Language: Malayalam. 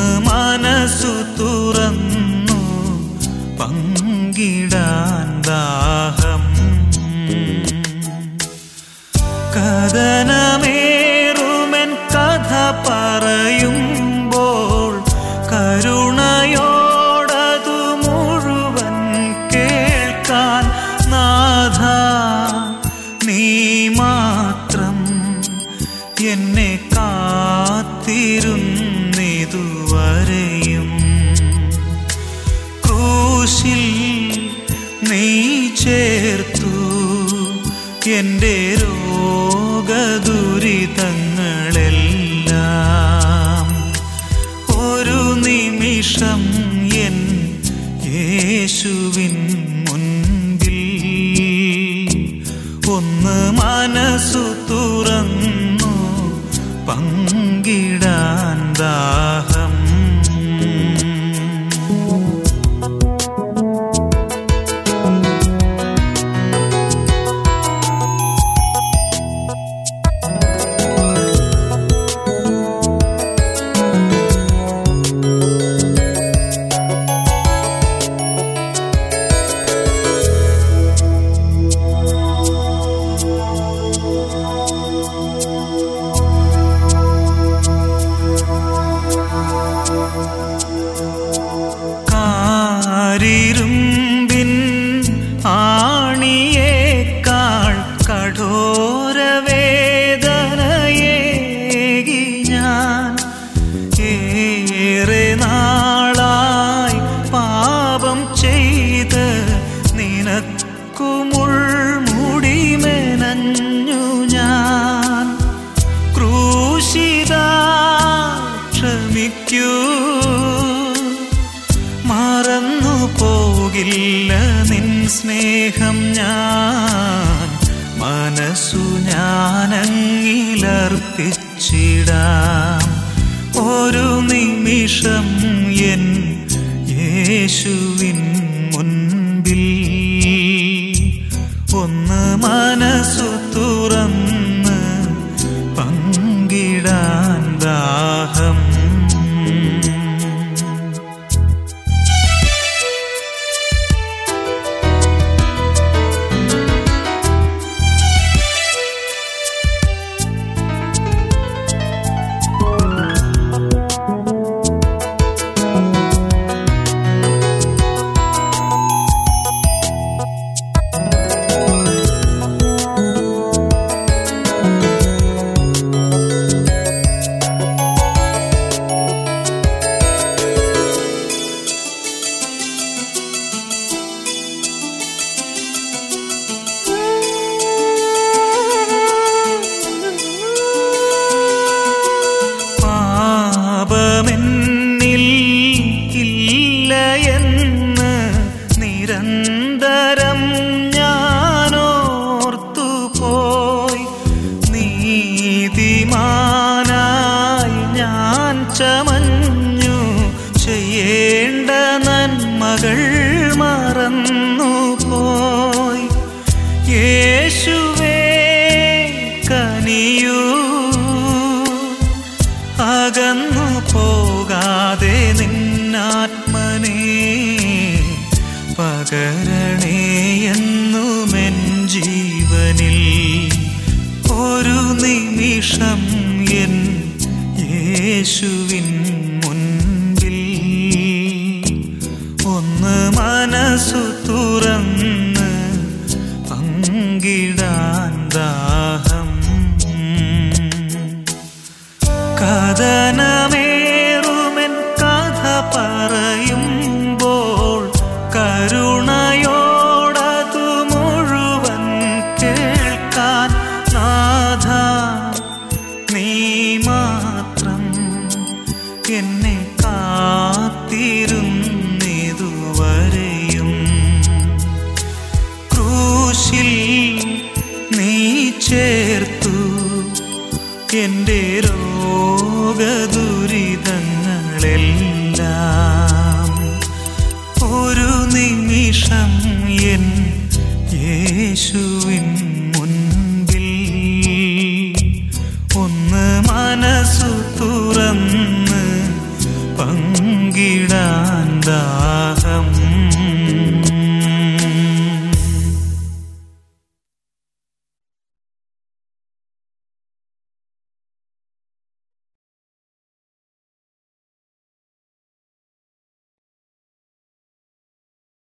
ഒന്ന് മനസ്സു തുറന്നു പങ്കിടാൻ ദാഹം കഥനമേറുമെൻ കഥ പറയുമ്പോൾ കരുണയോടതു മുഴുവൻ കേൾക്കാൻ നാഥ നീ മാത്രം എന്നെ കാത്തിരുന്നിതുവരെയും ക്രൂശിൽ നീ ചേർത്തു എൻ്റെ രോഗദുരിതങ്ങളെല്ലാം ഒരു നിമിഷം എൻ യേശുവിൻ മുൻപിൽ ഒന്ന് മനസ്സു തുറന്നു പങ്കിടാൻ ദാഹം കാരിരുമ്പിൻ ആണിയേക്കാൾ കഠോരവേദനയേകി ഞാൻ ഏറെ നാളായി പാപം ചെയ്ത് നിനക്കുമുൾ മുടിമെനഞ്ഞു ഞാൻ ക്രൂശിത ക്ഷമിക്കൂ മറന്നു പോകില്ല നിൻ സ്നേഹം ഞാൻ മനസ്സു ഞാനങ്ങിലർപ്പിച്ചിടാം ഒരു നിമിഷം എൻ യേശുവിൻ മുൻപിൽ ഒന്ന് മനസ്സു തുറന്ന് പങ്കിടാൻ ദാഹം പാപമെന്നിൽ ഇല്ല എന്ന് നിരന്തരം ഞാനോർത്തുപോയി നീതിമാനായി ഞാൻ ചമഞ്ഞു ചെയ്യേണ്ട നന്മകൾ മറന്നുപോയി യേശുവേ കനിയൂ അകന്നു പോകാതെ നിന്നാത്മനെ പകരണേ എന്നുമെൻ ജീവനിൽ ഒരു നിമിഷം എൻ യേശുവിൻ മുൻപിൽ ഒന്ന് മനസ്സു തുറന്ന് പങ്കിടാൻ ദാഹം കഥനമേറുമെൻ കഥ പറയുമ്പോൾ കരുണയോടതു മുഴുവൻ കേൾക്കാൻ നാഥ നീ മാത്രം എന്നെ കാത്തിരുന്നിതുവരെയും ക്രൂശിൽ നീ ചേർത്തു എൻ്റെ രോഗദുരിതങ്ങളെല്ലാം ഒരു നിമിഷം എൻ യേശുവിൻ മുൻപിൽ ഒന്ന് മനസ്സു തുറന്ന് പങ്കിടാൻ ദാഹം